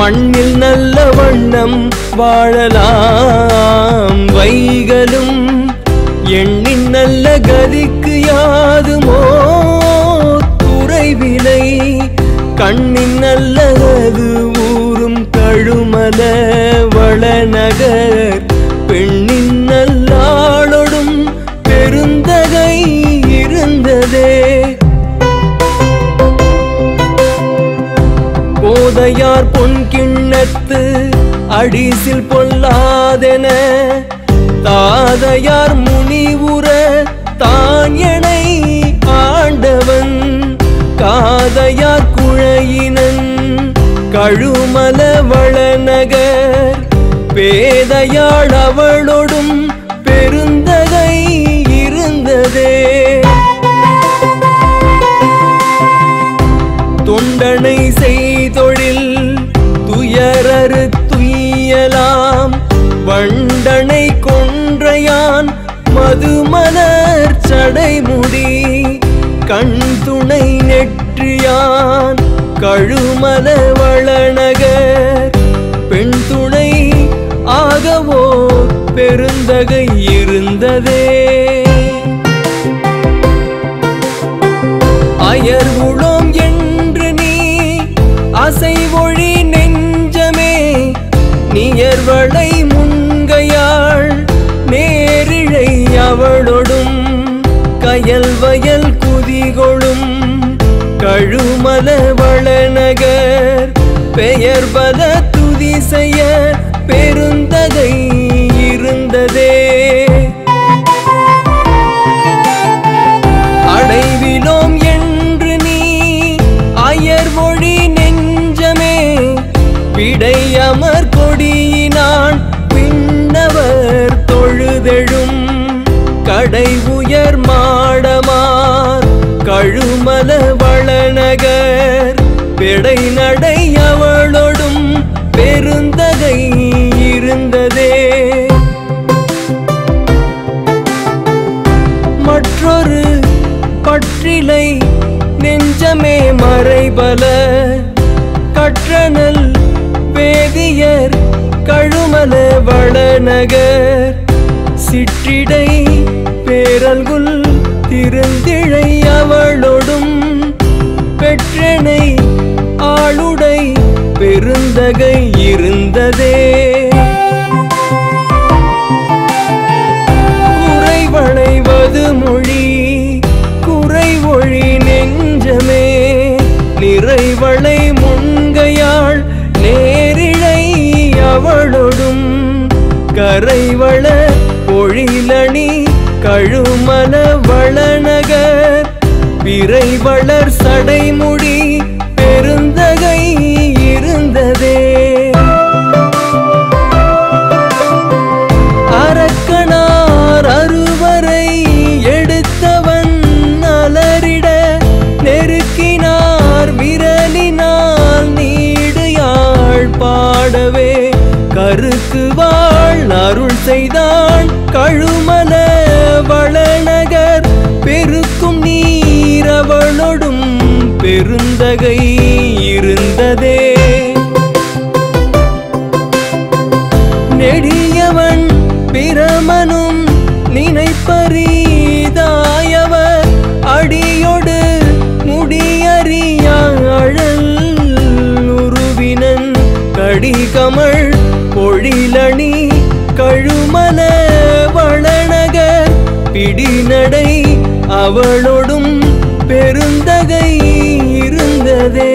மண்ணில் நல்ல வண்ணம் வாழலாம் வைகளும் எண்ணின் நல்ல கதிக்கு யாதுமோ குறைவிலை கண்ணின் நல்லது ஊரும் கழுமல வளநகர் பெண்ணின் நல்லாளொடும் பெருந்தகை இருந்ததே போதையார் பொன் கிண்ணத்து அடிசில் பொல்லாதென தாதையார் முனிவுற தான் எனை ஆண்டவன் காதையார் குழையினன் கழுமல வளநகர் பேதையாள் அவளொடும் பெருந்தகை இருந்ததே தொண்டனை செய்தொழில் துயரறு துய்யலாம் வண்டனை கொன்றையான் மதுமலர் சடைமுடி கண் துணை நெற்றியான் கழுமல வளநகர் பெண் துணை ஆகவோ பெருந்தகை இருந்ததே அயர்வுளோம் என்று நீ அசைவொழி நெஞ்சமே நியர்வளை முன்கையாள் நேரிழை அவளொடும் கயல் வயல் குதிகொளும் கழுமல வளநகர் பெயர் பல துதி செய்ய பெருந்தகை இருந்ததே அடைவிலோம் என்று நீ அயர் மொழி நெஞ்சமே விடையமர் கொடியினான் பின்னவர் தொழுதெழும் கடை உயர் மாடமார் கழுமல வளநகர் பெடை நடை அவளொடும் பெருந்தகை இருந்ததே மற்றொரு பற்றிலை நெஞ்சமே மறைபல கற்றனல் வேதியர் கழுமல வளநகர் சிற்றிடை பேரல்குல் திருந்திழை அவளொடும் பெற்றனை ஆளுடை பெருந்தகை இருந்ததே குறைவளைவது மொழி குறை ஒழி நெஞ்சமே நிறைவளை முன்கையாள் நேரிழை அவளொடும் கரைவள பொழிலணி கழுமல வளநகர் பிறை வளர் சடைமுடி பெருந்தகை இருந்ததே அரக்கனார் அறுவரை எடுத்தவன் அலறிட நெருக்கினார் விரலினால் நீடு யாழ் பாடவே கருக்கு வாழ் அருள் செய்தான் கழுமல வளநகர் பெருக்கும் நீரவளொடும் பெருந்தகை இருந்ததே நெடியவன் பிரமனும் நினைப்பரிதாயவர் அடியொடு முடியறியாழல் உருவினன் கடிகமள் பொழிலணி கழுமல வளநகர் பிடிநடை அவளொடும் பெருந்தகை இருந்ததே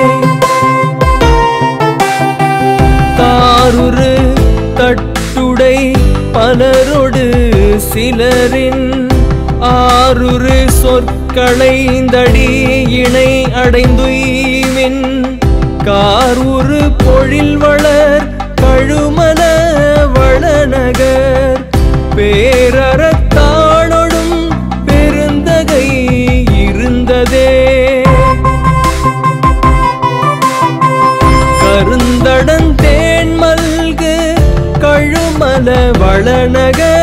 தாருரு தட்டுடை பலரொடு சிலரின் ஆருரு சொற்களைந்தடி இணை அடைந்துய்மின் காருரு பொழில் வளர் கழுமல வளநகர் பேரறத்தாளொடும் பெருந்தகை இருந்ததே கருந்தடன் தேன் மல்கு கழுமல வளநகர்